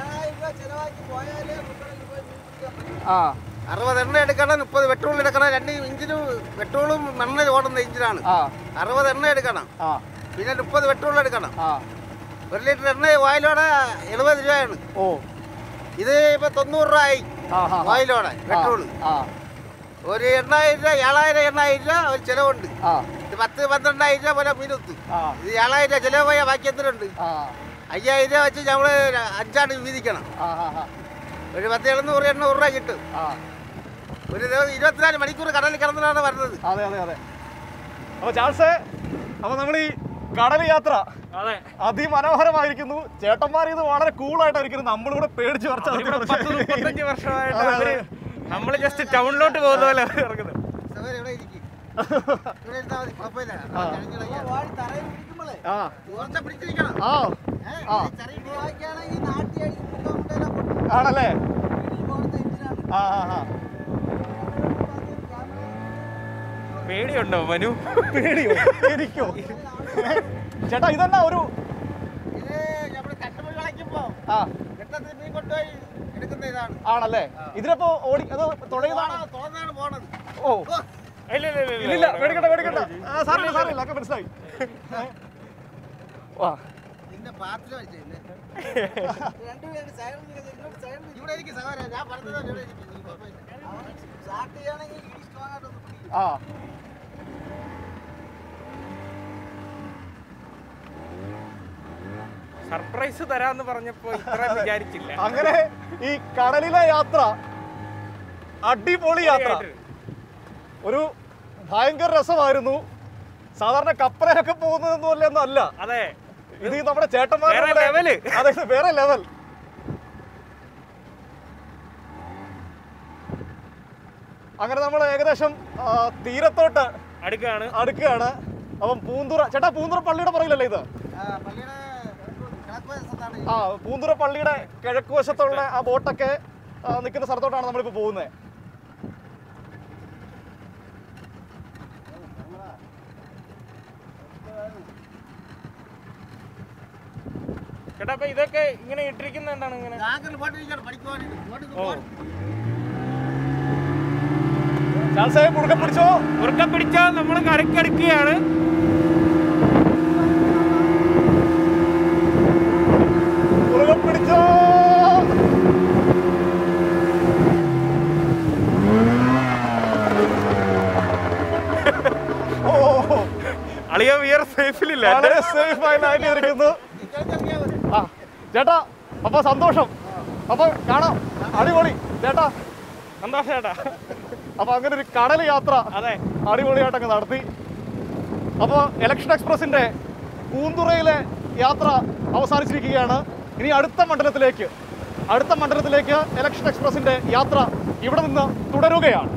ആ അറുപത് എണ്ണ എടുക്കണം മുപ്പത് പെട്രോൾ എടുക്കണം രണ്ട് ഇഞ്ചിനും പെട്രോളും മണ്ണിൽ ഓടുന്ന ഇഞ്ചിനാണ് ആ അറുപത് എണ്ണ എടുക്കണം ആ പിന്നെ മുപ്പത് പെട്രോൾ എടുക്കണം ആ ഒരു ലിറ്റർ എണ്ണ ഓയിലോടെ എഴുപത് രൂപയാണ് ഓ ഇത് ഇപ്പൊ തൊണ്ണൂറ് രൂപ ആയി ആ ഹാ ഓയിലോടെ പെട്രോൾ ആ ഒരു എണ്ണായിരം രൂപ ഏഴായിരം എണ്ണായിരം രൂപ ഒരു ചിലവുണ്ട് ആ ഇത് പത്ത് പന്ത്രണ്ടായിരം രൂപ പോലെ മീനൊത്തു ആ ഇത് ഏഴായിരം രൂപ ചിലവ് പോയാൽ ബാക്കി എന്തിനുണ്ട് ആ അയ്യായിരം രൂപ വെച്ച് നമ്മൾ അഞ്ചാണ് വീതിക്കണം ആ ആ ആ ഒരു പത്ത് എഴുന്നൂറ് എണ്ണൂറ് രൂപ കിട്ടും ആ ഒരു ദിവസം ഇരുപത്തിനാല് മണിക്കൂർ കടലിൽ കിടന്നിട്ടാണ് വരുന്നത് അതെ അതെ അതെ അപ്പൊ ചാൾസേ അപ്പൊ നമ്മൾ ഈ കടൽ യാത്ര അതെ അതിമനോഹരമായിരിക്കുന്നു ചേട്ടന്മാർ ഇത് വളരെ കൂളായിട്ടായിരിക്കുന്നു നമ്മളിവിടെ പേടിച്ച് പത്ത് മുപ്പത്തഞ്ച് കുറച്ച് വർഷമായിട്ട് അതെ, അവര് അതെ. നമ്മള് ജസ്റ്റ് ടൗണിലോട്ട് പോകുന്ന പോലെ അവര് ഇറങ്ങുന്നത് സഹോദരൻ ഇവിടെ ഇരിക്ക്. ഇവിടെ ഇരുന്നാ മതി, കുഴപ്പമില്ല. ആ. കഴിഞ്ഞിളയ്യ. ആ കുറച്ച് പിടിച്ചിരിക്കണം. ആ ഏ, ആ. ഈ ചെറിയ മീൻ വാങ്ങിക്കുകയാണെങ്കിൽ നാട്ടി അടിച്ച് മുട്ട മുട്ടയെല്ലാം പൊട്ടും. ആണല്ലേ ഈ പോകുന്ന എന്തിനാണ്? ആ ആ ആ പേടിയുണ്ടോ മനു പേടിയോ എനിക്കോ ചേട്ടാ ഇതെന്നാ ഒരു ഇത് നമ്മള് കട്ടുമീൻ വിളയ്ക്കുമ്പോ ആ വെട്ടത്തിൽ മീൻ കൊണ്ടുപോയി എടുക്കുന്ന ഇതാണ് ആണല്ലേ ഇതിനിപ്പോ ഓടി അത് തുടങ്ങിയതാണ് തുറന്നാണ് പോണത് ഓ ഓ, ഇല്ല ഇല്ല ഇല്ല, ഇല്ല ഇല്ലില്ല പേടിക്കണ്ട പേടിക്കണ്ട ആ സാറില്ല സാറില്ല ഒക്കെ മനസ്സിലായി ഏ? വാ നിന്റെ പാത്തിൽ വെച്ചില്ലേ രണ്ടുപേരും സൈഡിൽ നിന്ന് ഇങ്ങോട്ട് സൈഡിൽ നിന്ന് ഇവിടെ ഇരിക്കും സഹോദരൻ ഞാൻ പറഞ്ഞത് ഇവിടെ ഇരിക്കും നീ കുഴപ്പമില്ല സ്റ്റാർട്ട് ചെയ്യുകയാണെങ്കിൽ ഈ സ്ട്രോങ് ആയിട്ടൊന്ന് പിടിക്കും ആ സർപ്രൈസ് തരാന്ന് പറഞ്ഞപ്പോ ഇത്ര വിചാരിച്ചില്ല അങ്ങനെ ഈ കടലിലെ യാത്ര അടിപൊളി യാത്ര ഒരു ഭയങ്കര രസമായിരുന്നു സാധാരണ കപ്പലൊക്കെ പോകുന്നതൊന്നും അല്ലെന്നും അല്ല അതെ ഇത് ഈ നമ്മുടെ ചേട്ടന്മാരുടെ വേറെ level. അതെ ഇത് വേറെ ലെവൽ അങ്ങനെ നമ്മൾ ഏകദേശം ആ, തീരത്തോട്ട് അടുക്കാണ് അടുക്കുകയാണ് അപ്പം പൂന്തുറ ചേട്ടാ പൂന്തുറ പള്ളിയുടെ പുറകിലല്ലേ ഇത് പള്ളിയുടെ കിഴക്ക് വശത്താണ് ആ പൂന്തുറ പള്ളിയുടെ കിഴക്ക് വശത്തുള്ള ആ ബോട്ടൊക്കെ ആ, നിൽക്കുന്ന സ്ഥലത്തോട്ടാണ് നമ്മളിപ്പോൾ പോകുന്നത് ചേട്ടാ അപ്പൊ ഇതൊക്കെ ഇങ്ങനെ ഇട്ടിരിക്കുന്ന എന്താണ് ഇങ്ങനെ ഞാങ്കിൽ പോട്ടിരിക്കണം പഠിക്കുവാൻ ഇങ്ങോട്ട് ഓ പോകണം ചാൻസേ മുറുകെ പിടിച്ചോ ഉറക്കം പിടിച്ചാൽ നമ്മൾ കരക്കടുക്കുകയാണ് മുറുകെ പിടിച്ചോ ഓ അളിയ വിയർ സേഫിലില്ല വളരെ സേഫ് ആയി ലാൻഡ് ചെയ്തിരിക്കുന്നു ആ ചേട്ടാ അപ്പൊ സന്തോഷം അപ്പൊ കാണാം അടിപൊളി ചേട്ടാ സന്തോഷം ചേട്ടാ അപ്പൊ അങ്ങനെ ഒരു കടൽ യാത്ര അതെ അടിപൊളിയായിട്ട് അങ്ങ് നടത്തി അപ്പോൾ ഇലക്ഷൻ എക്സ്പ്രസിന്റെ പൂന്തുറയിലെ യാത്ര അവസാനിച്ചിരിക്കുകയാണ് ഇനി അടുത്ത മണ്ഡലത്തിലേക്ക് അടുത്ത മണ്ഡലത്തിലേക്ക് ഇലക്ഷൻ എക്സ്പ്രസിന്റെ യാത്ര ഇവിടെ നിന്ന് തുടരുകയാണ്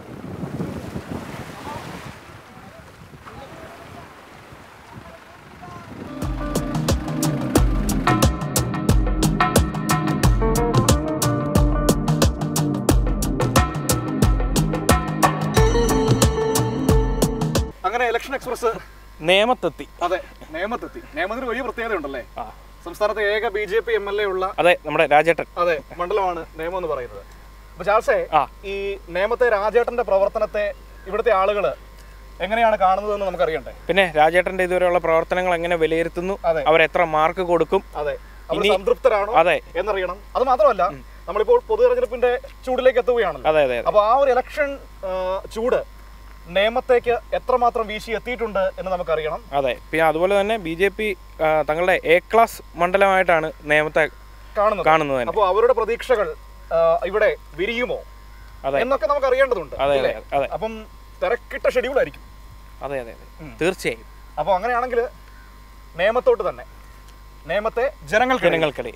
അങ്ങനെ ഇലക്ഷൻ എക്സ്പ്രസ് നേമത്തെത്തി അതെ നേമത്തെത്തി നേമത്തിന് വലിയ പ്രത്യേകത ഉണ്ടല്ലേ സംസ്ഥാനത്തെ ഏക B J P M L A ഉള്ള അതെ നമ്മുടെ രാജേട്ടൻ അതെ മണ്ഡലമാണ് നേമം എന്ന് പറയുന്നത് അപ്പൊ ചാൾസേ ആ. ഈ നേമത്തെ രാജേട്ടന്റെ പ്രവർത്തനത്തെ ഇവിടുത്തെ ആളുകൾ എങ്ങനെയാണ് കാണുന്നതെന്ന് നമുക്കറിയണ്ടേ പിന്നെ രാജേട്ടന്റെ ഇതുവരെയുള്ള പ്രവർത്തനങ്ങൾ എങ്ങനെ വിലയിരുത്തുന്നു അതെ. അവരെത്ര മാർക്ക് കൊടുക്കും അതെ അവർ ഇനി- സംതൃപ്തരാണോ അതെ എന്നറിയണം അത് മാത്രമല്ല നമ്മളിപ്പോൾ പൊതു തെരഞ്ഞെടുപ്പിന്റെ ചൂടിലേക്ക് എത്തുകയാണല്ലോ അതെ അതെ അതെ അപ്പൊ ആ ഒരു ഇലക്ഷൻ ചൂട് നേമത്തേക്ക് എത്രമാത്രം വീശി എത്തിയിട്ടുണ്ട് എന്ന് നമുക്കറിയണം അതെ പിന്നെ അതുപോലെ തന്നെ ബി ജെ പി തങ്ങളുടെ എ ക്ലാസ് മണ്ഡലമായിട്ടാണ് നിയമത്തെ കാണുന്നത് കാണുന്നത് തന്നെ അപ്പോൾ അവരുടെ പ്രതീക്ഷകൾ ആ, ഇവിടെ വിരിയുമോ അതെ എന്നൊക്കെ നമുക്ക് അറിയേണ്ടതുണ്ട് അതെ ഇല്ലേ? അതെ അതെ അപ്പം തിരക്കിട്ട ഷെഡ്യൂൾ ആയിരിക്കും അതെ അതെ അതെ തീർച്ചയായും അപ്പോൾ അങ്ങനെയാണെങ്കിൽ നേമത്തോട്ട് തന്നെ നേമത്തെ ജനങ്ങൾക്ക് ജനങ്ങൾക്കിടയിൽ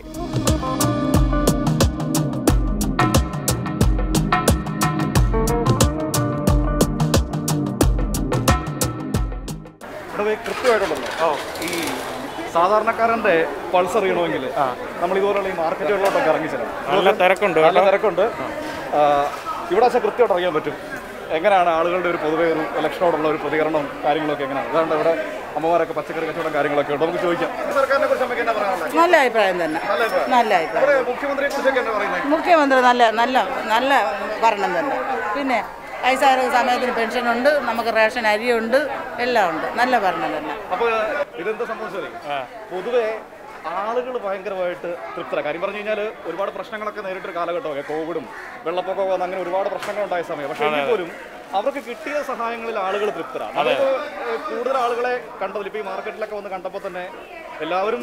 ഇവിടെ കൃത്യമായിട്ടുണ്ടല്ലോ ഈ സാധാരണക്കാരന്റെ പൾസ് അറിയണമെങ്കിൽ നമ്മൾ ഇതുപോലുള്ള ഈ മാർക്കറ്റുകളിലോട്ടൊക്കെ ഇറങ്ങി ചെല്ലണം നല്ല തിരക്കുണ്ട് നല്ല കേട്ടോ. തിരക്കുണ്ട് ആ, ഇവിടെ പക്ഷേ കൃത്യമായിട്ട് അറിയാൻ പറ്റും എങ്ങനെയാണ് ആളുകളുടെ ഒരു പൊതുവെ ഒരു ഇലക്ഷനോടുള്ള ഒരു പ്രതികരണവും കാര്യങ്ങളൊക്കെ എങ്ങനെയാണ് അതുകൊണ്ട് ഇവിടെ അമ്മമാരൊക്കെ പച്ചക്കറി കച്ചവടം കാര്യങ്ങളൊക്കെ ഉണ്ട് നമുക്ക് ചോദിക്കാം ഈ സർക്കാരിനെ കുറിച്ച് നമുക്ക് എന്നാ പറയാനുള്ളത് നല്ല അഭിപ്രായം തന്നെ നല്ല അഭിപ്രായം. നല്ല അഭിപ്രായം നമ്മുടെ മുഖ്യമന്ത്രിയെ കുറിച്ചൊക്കെ എന്നാ പറയുന്നത് മുഖ്യമന്ത്രി നല്ല നല്ല നല്ല ഭരണം തന്നെ പിന്നെ വയസ്സായ സമയത്തിന് പെൻഷനുണ്ട് നമുക്ക് റേഷൻ അരിയുണ്ട് എല്ലാം ഉണ്ട് നല്ല ഭരണം തന്നെ അപ്പോൾ ഇതെന്താ സംഭവിച്ചത് പൊതുവെ ആളുകൾ ഭയങ്കരമായിട്ട് തൃപ്തരാണ് കാര്യം പറഞ്ഞു കഴിഞ്ഞാൽ ഒരുപാട് പ്രശ്നങ്ങളൊക്കെ നേരിട്ടൊരു കാലഘട്ടമൊക്കെ കോവിഡും വെള്ളപ്പൊക്കമൊക്കെ വന്ന് അങ്ങനെ ഒരുപാട് പ്രശ്നങ്ങൾ ഉണ്ടായ സമയം പക്ഷേ എങ്കിൽ പോലും അവർക്ക് കിട്ടിയ സഹായങ്ങളിൽ ആളുകൾ തൃപ്തരാണ് നമുക്ക് കൂടുതൽ ആളുകളെ കണ്ടതിൽ ഇപ്പോൾ ഈ മാർക്കറ്റിലൊക്കെ വന്ന് കണ്ടപ്പോൾ തന്നെ എല്ലാവരും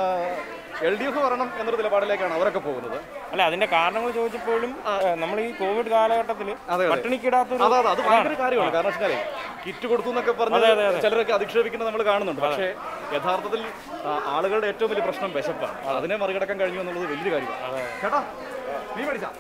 എൽ ഡി എഫ് വരണം എന്നൊരു നിലപാടിലേക്കാണ് അവരൊക്കെ പോകുന്നത് അല്ല അതിന്റെ കാരണങ്ങൾ ചോദിച്ചപ്പോഴും നമ്മൾ ഈ കോവിഡ് കാലഘട്ടത്തിൽ അതെ. പട്ടിണിക്കിടാത്തൊരു അതെ അതെ അത് ഭയങ്കര കാര്യമാണ് കാരണം വെച്ചാൽ കിറ്റ് കൊടുത്തു എന്നൊക്കെ പറഞ്ഞ് ചിലരൊക്കെ അധിക്ഷേപിക്കുന്നത് നമ്മൾ കാണുന്നുണ്ട് പക്ഷേ യഥാർത്ഥത്തിൽ ആ, ആളുകളുടെ ഏറ്റവും വലിയ പ്രശ്നം വിശപ്പാണ് അതിനെ മറികടക്കാൻ കഴിഞ്ഞു എന്നുള്ളത് വലിയ കാര്യമാണ് ചേട്ടാ നീ മേടിച്ചാ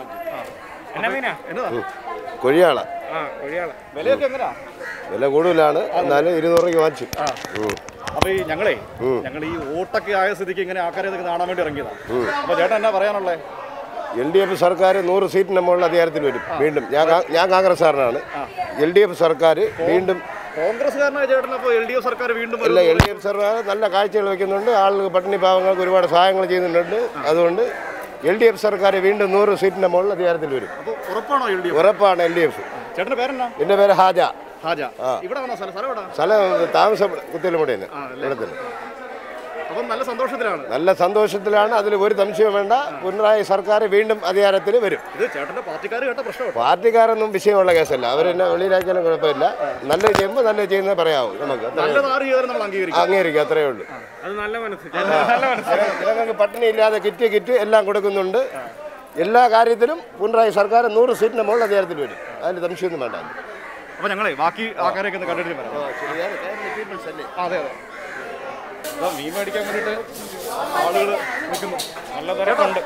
എന്നാ മീനാ എന്നതാ കൊഴിയാള ആ കൊഴിയാള വിലയൊക്കെ എങ്ങനെയാ വില കൂടുതലാണ് എന്നാലും ഇരുന്നൂറ് രൂപയ്ക്ക് വാങ്ങിച്ചു ഉം. അപ്പൊ ഈ ഞങ്ങളെ ഉം. ഞങ്ങൾ ഈ വോട്ടൊക്കെ ആയ സ്ഥിതിക്ക് ഇങ്ങനെ ആൾക്കാരെ ഇതൊക്കെ കാണാൻ വേണ്ടി ഇറങ്ങിയതാണ് അപ്പൊ ചേട്ടൻ എന്നാ പറയാനുള്ളേ എൽ ഡി എഫ് സർക്കാർ നൂറ് സീറ്റിന് മുകളിൽ അധികാരത്തിൽ വരും വീണ്ടും ഞാൻ കാ- ഞാൻ കോൺഗ്രസ്സുകാരനാണ് എൽ ഡി എഫ് സർക്കാർ വീണ്ടും കോൺഗ്രസ്സുകാരനായ ചേട്ടൻ അപ്പോൾ എൽ ഡി എഫ് സർക്കാർ വീണ്ടും അല്ല വരുന്നു. എൽ ഡി എഫ് സർക്കാർ നല്ല കാഴ്ചകൾ വെക്കുന്നുണ്ട് ആളുകൾ പട്ടിണി പാവങ്ങൾക്ക് ഒരുപാട് സഹായങ്ങൾ ചെയ്യുന്നുണ്ട് അതുകൊണ്ട് എൽ ഡി എഫ് സർക്കാർ വീണ്ടും നൂറ് സീറ്റിന് മുകളിൽ അധികാരത്തിൽ വരും അപ്പൊ ഉറപ്പാണോ എൽ ഡി എഫ് ഉറപ്പാണ് എൽ ഡി എഫ് ചേട്ടന്റെ പേരെന്നാ എൻ്റെ പേര് ഹാജ ഹാജ ആ. ഇവിടെ ആണോ സ്ഥലം സ്ഥലം എവിടാ സ്ഥലം താമസം കുത്തിലുമുടയാണ് ഇവിടെ തന്നെ അപ്പം നല്ല സന്തോഷത്തിലാണ് നല്ല സന്തോഷത്തിലാണ് അതിൽ ഒരു സംശയവും വേണ്ട പിണറായി സർക്കാർ വീണ്ടും അധികാരത്തിൽ വരും ഇത് ചേട്ടന്റെ പാർട്ടിക്കാർ കേട്ട പ്രശ്നം പാർട്ടിക്കാരൊന്നും വിഷയമുള്ള കേസല്ല അവരെന്നെ വെളിയിലാക്കിയാലും കുഴപ്പമില്ല നല്ലത് ചെയ്യുമ്പോൾ നല്ലത് ചെയ്യുന്നത് പറയാവൂ നമുക്ക് അത്രയേ നല്ലത് ഉള്ളൂ. ആര് ചെയ്താലും നമ്മൾ അംഗീകരിക്കും അംഗീകരിക്കും അത്രയേ ഉള്ളൂ അത് നല്ല മനസ്സ് ജനങ്ങൾക്ക് പട്ടിണി ഇല്ലാതെ കിറ്റ് കിറ്റ് എല്ലാം കൊടുക്കുന്നുണ്ട് എല്ലാ കാര്യത്തിലും പിണറായി സർക്കാർ നൂറ് സീറ്റിന് മുകളിൽ അധികാരത്തിൽ വരും അതിൽ സംശയമൊന്നും വേണ്ട അപ്പൊ ഞങ്ങളെ ബാക്കി ആൾക്കാരെയൊക്കെ ഒന്ന് കണ്ടിട്ട് വരാം ആ, അതെ അതെ ഇതാ മീൻ മേടിക്കാൻ വേണ്ടിയിട്ട് ആളുകൾ നിൽക്കുന്നു നല്ല തിരക്കുണ്ട്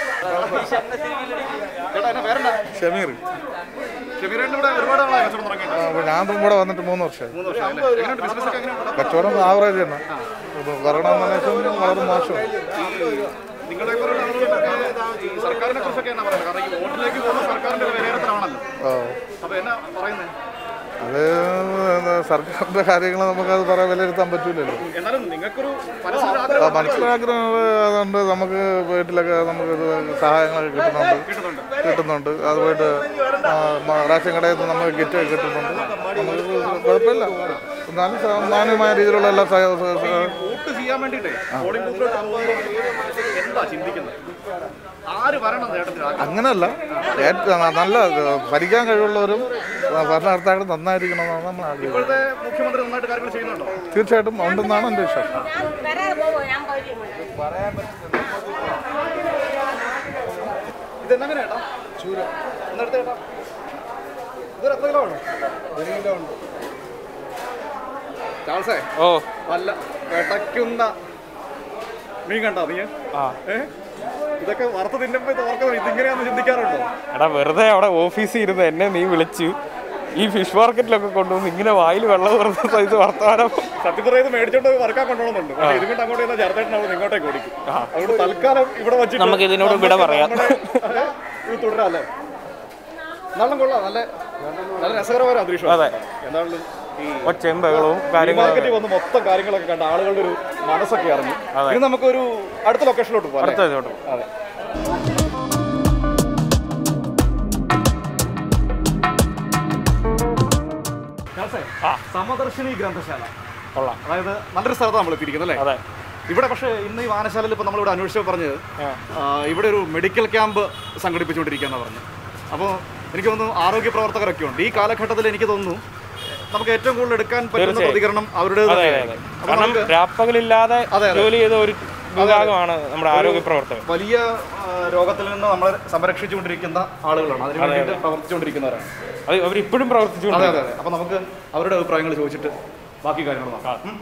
ചേട്ടാ എന്നെ പേരെന്താ ഷമീർ ഷമീരേട്ടൻ ഇവിടെ ഒരുപാട് ആളായി കച്ചവടം തുടങ്ങിയിട്ട് ഞാൻ ഇപ്പം ഇവിടെ വന്നിട്ട് മൂന്ന് വർഷമായി മൂന്ന് വർഷം അല്ലേ? എങ്ങനെയുണ്ട് ബിസിനസ് ഒക്കെ എങ്ങനെയുണ്ട് കച്ചവടം ആവറേജ് തന്നെ കൊറോണ വന്നതിന് വളരെ മോശം നിങ്ങളെ പോലുള്ള ആളുകളൊക്കെ ഈ സർക്കാരിനെ കുറിച്ചൊക്കെ എന്നാ പറയുന്നത് കാരണം ഈ വോട്ടിലേക്ക് പോകുന്ന സർക്കാരിന്റെ ഒരു വിലയിരുത്തലാണല്ലോ അപ്പൊ എന്നാ പറയുന്നത് അത് സർക്കാരിന്റെ കാര്യങ്ങൾ നമുക്കത് പറയാൻ വിലയിരുത്താൻ പറ്റൂലല്ലോ എന്നാലും നിങ്ങൾക്കൊരു മനസ്സിലൊരു ആ, ആഗ്രഹം മനസ്സിലാഗ്രഹം അതുകൊണ്ട് നമുക്ക് വീട്ടിലൊക്കെ നമുക്ക് ഇത് സഹായങ്ങളൊക്കെ കിട്ടുന്നുണ്ട് കിട്ടുന്നുണ്ട് അതുപോയിട്ട് ആ, മ- റേഷൻ കടയിൽ നിന്ന് നമുക്ക് കിറ്റ് കിട്ടുന്നുണ്ട് നമുക്ക് കുഴപ്പമില്ല എന്നാലും സ- മാന്യമായ രീതിയിലുള്ള എല്ലാ സഹ- സഹ- സഹ- വോട്ട് ചെയ്യാൻ വേണ്ടിട്ടേ പോളിംഗ് ബൂത്തിലോട്ട് പോകുമ്പോൾ എന്താ ചിന്തിക്കുന്നത് ആര് വരണം നേട്ടത്തിന് ആഗ്രഹം അങ്ങനല്ല ഏറ്റവും നല്ല ഭരിക്കാൻ കഴിവുള്ളവരും ഭരണകർത്താക്കളും നന്നായിരിക്കണമെന്നാണ് നമ്മൾ ആഗ്രഹിക്കുന്നത് ഇപ്പോഴത്തെ മുഖ്യമന്ത്രി നന്നായിട്ട് കാര്യങ്ങൾ ചെയ്യുന്നുണ്ടോ തീർച്ചയായിട്ടും ഉണ്ടെന്നാണ് എൻ്റെ വിശ്വാസം ഇതെങ്ങനെ ഏട്ടാ ചൂര ഒന്നെടുത്ത് ഏട്ടാ ഇതൊരു എത്ര കിലോ ആണ് ഒരു കിലോ ഉണ്ട് ചാൾസേ ഓ നല്ല വെട്ടയ്ക്കുന്ന മീൻ കണ്ടോ നീ ആ ഏ ഇതൊക്കെ വറുത്ത് തിന്നുമ്പോ ഇത് ഓർക്കുന്നത് ഇതിങ്ങനെയാന്ന് ചിന്തിക്കാറുണ്ടോ എടാ വെറുതെ അവിടെ ഓഫീസിൽ ഇരുന്ന് എന്നെ നീ വിളിച്ച് ഈ ഫിഷ് മാർക്കറ്റിലൊക്കെ കൊണ്ടുവന്ന് ഇങ്ങനെ വായിൽ വെള്ളം വെറുതെ സൈസ് വർത്തമാനം സത്യം പറയുന്നത് മേടിച്ചോണ്ട് പോയി വറക്കാൻ കൊണ്ടുപോകുന്നുണ്ട് പക്ഷേ ഇതുകൊണ്ട് അങ്ങോട്ട് ചെന്നാൽ ചേർത്തേട്ടൻ അവിടെ ഇങ്ങോട്ടേക്ക് ഓടിക്കും അതുകൊണ്ട് തൽക്കാലം ഇവിടെ വെച്ചിട്ട് നമുക്ക് ഇതിനോട് വിട നമുക്ക് പറയാം. നമ്മുടെ, ഏ, ഇത് തുടരാല്ലേ നല്ല കൊള്ളാം നല്ല നല്ല രസകരമായ അന്തരീക്ഷം അതെ. എന്താണെങ്കിലും ഈ ഒച്ചയും ബഹളവും ഈ കാര്യങ്ങളും മാർക്കറ്റിൽ വന്ന് മൊത്തം കാര്യങ്ങളൊക്കെ കണ്ട് ആളുകളുടെ ഒരു മനസ്സൊക്കെ അറിഞ്ഞു ഇനി നമുക്കൊരു അടുത്ത ലൊക്കേഷനിലോട്ട് പോകാം അടുത്ത അല്ലേ? ഇതിലോട്ട് അതെ ജാസേ, സമദർശിനി ഗ്രന്ഥശാല കൊള്ളാം അതായത് നല്ലൊരു സ്ഥലത്താണ് നമ്മൾ എത്തിയിരിക്കുന്നത് അല്ലേ അതെ ഇവിടെ പക്ഷേ ഇന്ന് ഈ വായനശാലയിൽ ഇപ്പോൾ നമ്മളിവിടെ അന്വേഷിച്ചപ്പോൾ പറഞ്ഞത് ആ, ഇവിടെ ഒരു മെഡിക്കൽ ക്യാമ്പ് സംഘടിപ്പിച്ചുകൊണ്ടിരിക്കുകയെന്നാണ് പറഞ്ഞു അപ്പോൾ എനിക്ക് തോന്നുന്നു ആരോഗ്യ പ്രവർത്തകരൊക്കെ ഉണ്ട് ഈ കാലഘട്ടത്തിൽ എനിക്ക് തോന്നുന്നു നമുക്ക് ഏറ്റവും കൂടുതൽ എടുക്കാൻ പറ്റുന്ന തീർച്ചയായും. പ്രതികരണം അവരുടെ അതെ അതെ അതെ കാരണം രാപ്പകലില്ലാതെ ജോലി ചെയ്ത ഒരു വിഭാഗമാണ് നമ്മുടെ ആരോഗ്യ പ്രവർത്തകർ വലിയ ആ, രോഗത്തിൽ നിന്ന് നമ്മളെ സംരക്ഷിച്ചുകൊണ്ടിരിക്കുന്ന ആളുകളാണ് അതിന് വേണ്ടിയിട്ട് പ്രവർത്തിച്ചുകൊണ്ടിരിക്കുന്നവരാണ് അത് അവരിപ്പോഴും പ്രവർത്തിച്ചുകൊണ്ട് അതെ അതെ അതെ അപ്പൊ നമുക്ക് അവരുടെ അഭിപ്രായങ്ങൾ ചോദിച്ചിട്ട് ബാക്കി കാര്യങ്ങൾ നോക്കാം ഉം.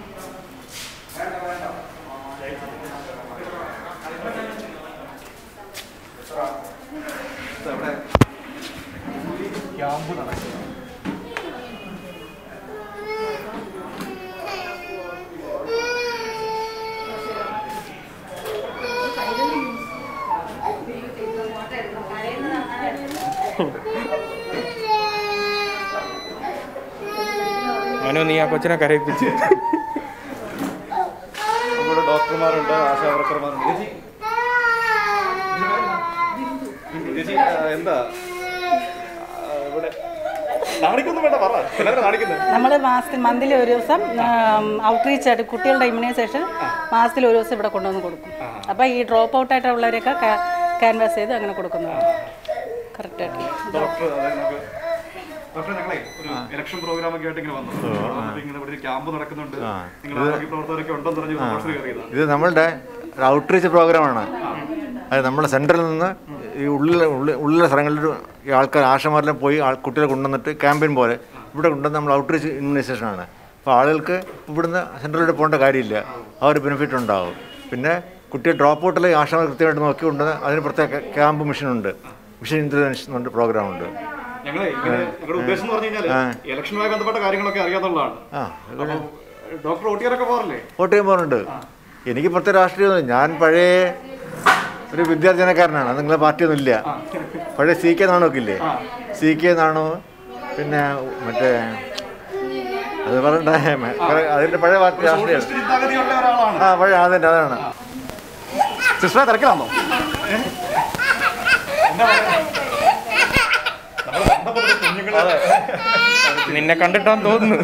ഇവിടെ ക്യാമ്പ് നടക്കുക മനു നീ ആ കൊച്ചിനെ കരയിപ്പിച്ച് നമ്മുടെ ഡോക്ടർമാരുണ്ട് ആശാ വർക്കർമാരുണ്ട് ചേച്ചി ചേച്ചി ആ, എന്താ ആ, ഇവിടെ നാണിക്കൊന്നും വേണ്ട പറ എല്ലാവരും നാണിക്കുന്നത് നമ്മൾ മാസത്തിൽ മന്തിൽ ഒരു ദിവസം ഔട്ട്റീച്ച് ആയിട്ട് കുട്ടികളുടെ ഇമ്മ്യൂണൈസേഷൻ മാസത്തിൽ ഒരു ദിവസം ഇവിടെ കൊണ്ടുവന്ന് കൊടുക്കും അപ്പോൾ ഈ ഡ്രോപ്പ് ഔട്ട് ആയിട്ടുള്ളവരെയൊക്കെ ക്യാൻവാസ് ചെയ്ത് അങ്ങനെ കൊടുക്കുന്നതാണ് കറക്റ്റായിട്ട് ഡോക്ടർ അതെ നമുക്ക് ഡോക്ടർ ഞങ്ങളെ ഒരു ഇലക്ഷൻ പ്രോഗ്രാം ഒക്കെ ആയിട്ട് ഇങ്ങനെ വന്നു വന്നിട്ട് ഇങ്ങനെ ഇവിടെ ഒരു ക്യാമ്പ് നടക്കുന്നുണ്ട് നിങ്ങൾ ആരോഗ്യ പ്രവർത്തകരൊക്കെ ഉണ്ടെന്ന് പറഞ്ഞ് സന്തോഷത്തിൽ കയറിയതാണ് ഇത് നമ്മളുടെ ഔട്ട്റീച്ച് പ്രോഗ്രാമാണ് അത് നമ്മുടെ സെൻറ്ററിൽ നിന്ന് ഈ ഉള്ളിൽ ഉള്ളിൽ ഉള്ളിലെ സ്ഥലങ്ങളിൽ ഈ ആൾക്കാർ ആശമാരെല്ലാം പോയി ആൾ കുട്ടികളെ കൊണ്ടുവന്നിട്ട് ക്യാമ്പയിൻ പോലെ ഇവിടെ കൊണ്ടുവന്ന് നമ്മൾ ഔട്ട്റീച്ച് ഇമ്മ്യൂണൈസേഷനാണ് അപ്പോൾ ആളുകൾക്ക് ഇവിടുന്ന് സെൻറ്ററിലൂടെ പോകേണ്ട കാര്യമില്ല ആ ഒരു ബെനിഫിറ്റ് ഉണ്ടാവും പിന്നെ കുട്ടിയെ ഡ്രോപ്പ് ഔട്ടിലെ ആശമാർ കൃത്യമായിട്ട് നോക്കി കൊണ്ടുവന്ന് അതിന് പ്രത്യേക ക്യാമ്പ് മിഷനുണ്ട് മിഷൻ ഇൻ്റർവെൻഷൻ എന്നുണ്ട് പ്രോഗ്രാമുണ്ട് ഞങ്ങളെ ഇങ്ങനെ ഞങ്ങളുടെ ഉദ്ദേശം എന്ന് പറഞ്ഞു കഴിഞ്ഞാൽ ഇലക്ഷനുമായി ബന്ധപ്പെട്ട കാര്യങ്ങളൊക്കെ അറിയാന്നുള്ളതാണ് ആ അപ്പൊ ഡോക്ടർ ഓട്ടിയാരൊക്കെ പോകാറില്ലേ വോട്ട് ചെയ്യാൻ പോകുന്നുണ്ട് എനിക്ക് പ്രത്യേക രാഷ്ട്രീയമൊന്നും ഞാൻ പഴയ ഒരു വിദ്യാർത്ഥിനക്കാരനാണ് അത് നിങ്ങളെ പാർട്ടിയൊന്നും ഇല്ല പഴയ സി കെ നാണൊക്കെ ഇല്ലേ സി കെ നാണോ പിന്നെ മറ്റേ അത് പറയണ്ടേ കുറെ- അതിന്റെ പഴയ പാർട്ടി രാഷ്ട്രീയം ചിന്താഗതിയുള്ള ഒരാളാണ് ആ പഴയ അതന്നെ അതാണ് സിസ്റ്ററെ തിരക്കിലാണോ നിന്നെ കണ്ടിട്ടാന്ന് തോന്നുന്നു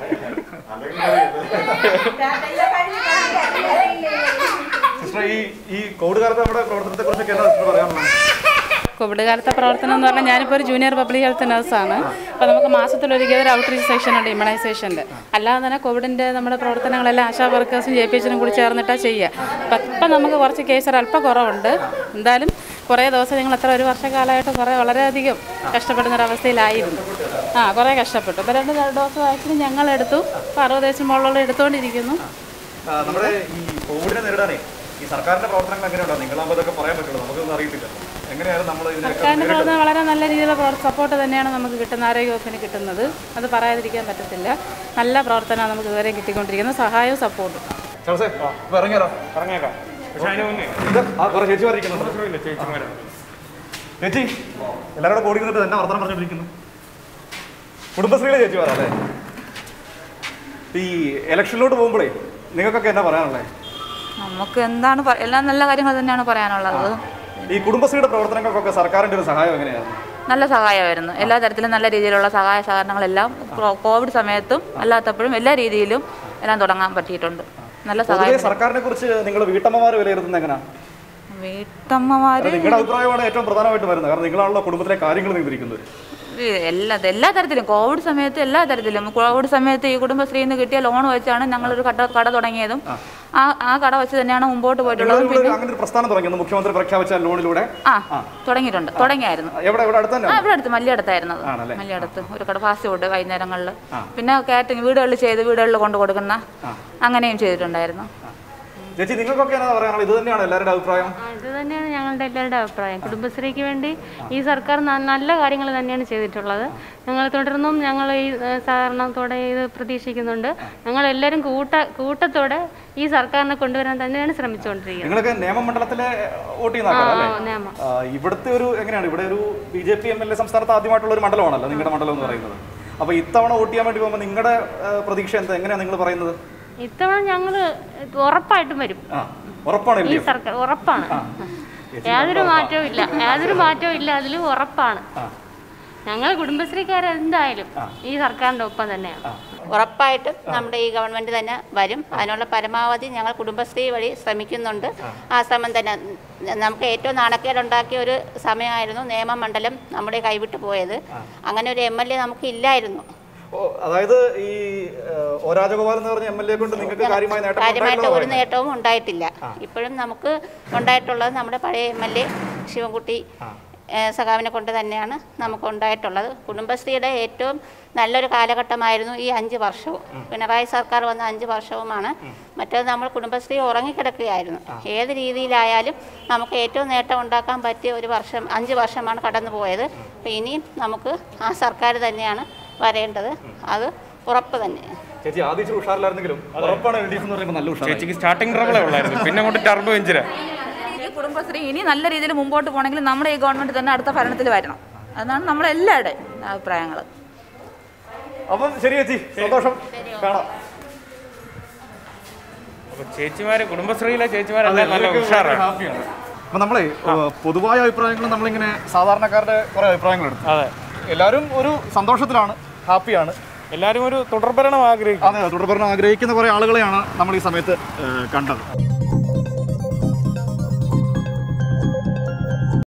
സിസ്റ്റർ ഈ ഈ കോവിഡ് കാലത്ത് നമ്മുടെ പ്രവർത്തനത്തെ കുറിച്ചൊക്കെ എന്താ സിസ്റ്റർ പറയാനുള്ളത് കോവിഡ് കാലത്തെ പ്രവർത്തനം എന്ന് പറഞ്ഞാൽ ഞാനിപ്പോൾ ഒരു ജൂനിയർ പബ്ലിക് ഹെൽത്ത് നഴ്സാണ് അപ്പോൾ നമുക്ക് മാസത്തിലൊരിക്കൽ ഒരു ഔട്ട്റീച്ച് സെക്ഷൻ ഉണ്ട് ഇമ്മ്യൂണൈസേഷൻ്റെ അല്ലാതെ തന്നെ കോവിഡിൻ്റെ നമ്മുടെ പ്രവർത്തനങ്ങളെല്ലാം ആശാ വർക്കേഴ്സും ജെ പി എച്ചിനും കൂടി ചേർന്നിട്ടാണ് ചെയ്യുക അപ്പം ഇപ്പം നമുക്ക് കുറച്ച് കേസ് അല്പം കുറവുണ്ട് എന്തായാലും കുറേ ദിവസം ഞങ്ങൾ എത്ര ഒരു വർഷക്കാലമായിട്ട് കുറേ വളരെയധികം കഷ്ടപ്പെടുന്ന ഒരവസ്ഥയിലായിരുന്നു ആ കുറേ കഷ്ടപ്പെട്ടു ഇപ്പോൾ രണ്ട് ഡോസ് വാക്സിൻ ഞങ്ങൾ എടുത്തു ഇപ്പോൾ അറുപത് വയസ്സിന് മുകളിലുള്ള എടുത്തുകൊണ്ടിരിക്കുന്നു ആ, നമ്മുടെ ഈ കോവിഡിനെ നേരിടാനേ ഈ സർക്കാരിന്റെ പ്രവർത്തനങ്ങൾ എങ്ങനെയുണ്ടാവും നിങ്ങളാകുമ്പോൾ ഇതൊക്കെ പറയാൻ പറ്റുള്ളൂ നമുക്കൊന്നും അറിയത്തില്ല എങ്ങനെയാണ് നമ്മൾ ഇതിനൊക്കെ സർക്കാരിൻ്റെ പ്രവർത്തനം വളരെ നല്ല രീതിയിലുള്ള സപ്പോർട്ട് തന്നെയാണ് നമുക്ക് കിട്ടുന്നത് ആരോഗ്യവകുപ്പിന് കിട്ടുന്നത് അത് പറയാതിരിക്കാൻ പറ്റത്തില്ല നല്ല പ്രവർത്തനമാണ് നമുക്ക് ഇതുവരെ കിട്ടിക്കൊണ്ടിരിക്കുന്നത് സഹായവും സപ്പോർട്ടും ചാൾസേ, ഇപ്പൊ ഇറങ്ങിയാലോ ഇറങ്ങിയേക്കാം പക്ഷെ അതിന് മുന്നേ ഇത് ആ കുറെ ചേച്ചിമാരിക്കുന്നുണ്ട് ഇല്ല ചേച്ചിമാരാണ് ചേച്ചി എല്ലാവരും കൂടി നിന്നിട്ട് തന്നെ വർത്തമാനം പറഞ്ഞുകൊണ്ടിരിക്കുന്നു കുടുംബശ്രീയിലെ ചേച്ചിമാരാ അല്ലേ ഈ ഇലക്ഷനിലോട്ട് പോകുമ്പോഴേ നിങ്ങൾക്കൊക്കെ എന്നാ പറയാനുള്ളത് നമുക്ക് എന്താണ് പറ- എല്ലാം നല്ല കാര്യങ്ങൾ തന്നെയാണ് പറയാനുള്ളത് ഈ കുടുംബശ്രീയുടെ പ്രവർത്തനങ്ങൾക്കൊക്കെ സർക്കാരിന്റെ ഒരു സഹായം എങ്ങനെയാണ് നല്ല സഹായമായിരുന്നു എല്ലാ തരത്തിലും നല്ല രീതിയിലുള്ള സഹായ സഹകരണങ്ങളെല്ലാം കോ- കോവിഡ് സമയത്തും അല്ലാത്തപ്പോഴും എല്ലാ രീതിയിലും എല്ലാം തുടങ്ങാൻ പറ്റിയിട്ടുണ്ട് നല്ല പൊതുവെ സഹായം സർക്കാരിനെ കുറിച്ച് നിങ്ങൾ വീട്ടമ്മമാർ വിലയിരുത്തുന്നത് എങ്ങനെയാ വീട്ടമ്മമാര് നിങ്ങളുടെ അഭിപ്രായമാണ് ഏറ്റവും പ്രധാനമായിട്ട് വരുന്നത് കാരണം നിങ്ങളാണല്ലോ കുടുംബത്തിലെ കാര്യങ്ങൾ നിയന്ത്രിക്കുന്നത് ഈ എല്ലാ എല്ലാ തരത്തിലും കോവിഡ് സമയത്ത് എല്ലാ തരത്തിലും കോവിഡ് സമയത്ത് ഈ കുടുംബശ്രീയിൽ നിന്ന് കിട്ടിയ ലോൺ വെച്ചാണ് ഞങ്ങളൊരു കട കട തുടങ്ങിയതും ആ ആ കട വെച്ച് തന്നെയാണ് മുമ്പോട്ട് പോയിട്ടുള്ളത് നിങ്ങളിവിടെ പിന്നെ അങ്ങനെ ഒരു പ്രസ്ഥാനം തുടങ്ങി മുഖ്യമന്ത്രി പ്രഖ്യാപിച്ച ലോണിലൂടെ ആ തുടങ്ങിയിട്ടുണ്ട് തുടങ്ങിയായിരുന്നു എവിടെ എവിടെ അടുത്ത് തന്നെ ആ ഇവിടെ അടുത്ത് മല്ലിയടത്തായിരുന്നത് ആണല്ലേ? മല്ലിയടത്ത് ഒരു കട ഫാസ്റ്റ് ഫുഡ് വൈകുന്നേരങ്ങളിൽ പിന്നെ കാറ്ററിംഗ് വീടുകളിൽ ചെയ്ത് വീടുകളിൽ കൊണ്ട് കൊടുക്കുന്ന അങ്ങനെയും ചെയ്തിട്ടുണ്ടായിരുന്നു ചേച്ചി നിങ്ങൾക്കൊക്കെ എന്നാ പറയാനുള്ളത് ഇത് തന്നെയാണ് എല്ലാവരുടെ അഭിപ്രായം ഇത് തന്നെയാണ് ഞങ്ങളുടെ എല്ലാവരുടെ അഭിപ്രായം കുടുംബശ്രീക്ക് വേണ്ടി ഈ സർക്കാർ ന- നല്ല കാര്യങ്ങൾ തന്നെയാണ് ചെയ്തിട്ടുള്ളത് ഞങ്ങൾ തുടർന്നും ഞങ്ങൾ ഈ ഏഹ്, സഹകരണത്തോടെ ഇത് പ്രതീക്ഷിക്കുന്നുണ്ട് ഞങ്ങൾ എല്ലാവരും കൂട്ട കൂട്ടത്തോടെ ഈ സർക്കാരിനെ കൊണ്ടുവരാൻ തന്നെയാണ് ശ്രമിച്ചുകൊണ്ടിരിക്കുന്നത് നിങ്ങളൊക്കെ നിയമമണ്ഡലത്തിലെ വോട്ട് ചെയ്യുന്ന ആ, ആൾക്കാരല്ലേ ആ, നിയമം. ആ, ഇവിടുത്തെ ഒരു എങ്ങനെയാണ് ഇവിടെ ഒരു B J P M L A സംസ്ഥാനത്ത് ആദ്യമായിട്ടുള്ള ഒരു മണ്ഡലമാണല്ലോ നിങ്ങളുടെ മണ്ഡലം എന്ന് പറയുന്നത് അപ്പൊ ഇത്തവണ വോട്ട് ചെയ്യാൻ വേണ്ടി പോകുമ്പോൾ നിങ്ങളുടെ ആ, പ്രതീക്ഷ എന്താ എങ്ങനെയാണ് നിങ്ങൾ പറയുന്നത് ഇത്തവണ ഞങ്ങൾ ഉറപ്പായിട്ടും വരും ആ ഉറപ്പാണ് ഈ എൽ ഡി എഫ്. സർക്കാർ ഉറപ്പാണ് യാതൊരു മാറ്റവും ഇല്ല യാതൊരു മാറ്റവും ഇല്ല അതിൽ ഉറപ്പാണ് ഞങ്ങൾ കുടുംബശ്രീക്കാരെന്തായാലും ഈ സർക്കാരിന്റെ ഒപ്പം തന്നെയാണ് ഉറപ്പായിട്ടും നമ്മുടെ ഈ ഗവൺമെൻറ് തന്നെ വരും അതിനുള്ള പരമാവധി ഞങ്ങൾ കുടുംബശ്രീ വഴി ശ്രമിക്കുന്നുണ്ട് ആ ശ്രമം തന്നെ ന- നമുക്ക് ഏറ്റവും നാണക്കേടുണ്ടാക്കിയ ഒരു സമയമായിരുന്നു നിയമമണ്ഡലം നമ്മുടെ കൈവിട്ട് പോയത് അങ്ങനെ ഒരു എം എൽ എ നമുക്ക് ഇല്ലായിരുന്നു ഓ, അതായത് ഈ ഏഹ്, ഒ രാജഗോപാൽ എന്ന് പറഞ്ഞ എം എൽ എ കൊണ്ട് നിങ്ങൾക്ക് കാര്യമായ നേട്ടം കാര്യമായിട്ട് ഉണ്ടായിട്ടുള്ളത് ഒരു നേട്ടവും ഉണ്ടായിട്ടില്ല ഇപ്പോഴും നമുക്ക് ഉണ്ടായിട്ടുള്ളത് നമ്മുടെ പഴയ എം എൽ എ ശിവൻകുട്ടി ഏഹ്, സഖാവിനെ കൊണ്ട് തന്നെയാണ് നമുക്ക് ഉണ്ടായിട്ടുള്ളത് കുടുംബശ്രീയുടെ ഏറ്റവും നല്ലൊരു കാലഘട്ടമായിരുന്നു ഈ അഞ്ച് വർഷവും പിണറായി സർക്കാർ വന്ന അഞ്ച് വർഷവുമാണ് മറ്റേത് നമ്മൾ കുടുംബശ്രീ ഉറങ്ങിക്കിടക്കുകയായിരുന്നു ഏത് രീതിയിലായാലും നമുക്ക് ഏറ്റവും നേട്ടം ഉണ്ടാക്കാൻ പറ്റിയ ഒരു വർഷം അഞ്ച് വർഷമാണ് കടന്നു പോയത് അപ്പോൾ ഇനിയും നമുക്ക് ആ സർക്കാർ തന്നെയാണ് വരേണ്ടത് അത് ഉറപ്പ് തന്നെ ചേച്ചി ആദ്യം ഇച്ചിരി ഉഷാറിലായിരുന്നെങ്കിലും ഉറപ്പാണ് എൽ ഡി എഫ് എന്ന് പറയുമ്പോൾ നല്ല ഉഷാർ ചേച്ചിക്ക് സ്റ്റാർട്ടിംഗ് ട്രബിളേ ഉള്ളായിരുന്നു പിന്നെ അങ്ങോട്ട് ടർബോ എഞ്ചിനാ ഈ കുടുംബശ്രീ ഇനി നല്ല രീതിയിൽ മുമ്പോട്ട് പോകണമെങ്കിൽ നമ്മുടെ ഈ ഗവൺമെന്റ് തന്നെ അടുത്ത ഭരണത്തിൽ വരണം അതാണ് നമ്മളെല്ലാവരുടെയും അഭിപ്രായങ്ങൾ അപ്പം ശരി ചേച്ചി സന്തോഷം കാണാം അപ്പൊ ചേച്ചിമാര് കുടുംബശ്രീയിലെ ചേച്ചിമാരെല്ലാം നല്ല ഉഷാറാണ് ഹാപ്പിയാണ് അപ്പൊ നമ്മളെ ഏഹ്, പൊതുവായ അഭിപ്രായങ്ങൾ നമ്മളിങ്ങനെ സാധാരണക്കാരുടെ കുറെ അഭിപ്രായങ്ങൾ എടുത്തു അതെ എല്ലാവരും ഒരു സന്തോഷത്തിലാണ് ഹാപ്പിയാണ് എല്ലാവരും ഒരു തുടർഭരണം ആഗ്രഹിക്കും അതെ തുടർഭരണം ആഗ്രഹിക്കുന്ന കുറെ ആളുകളെയാണ് നമ്മൾ ഈ സമയത്ത് ഏഹ്, കണ്ടത്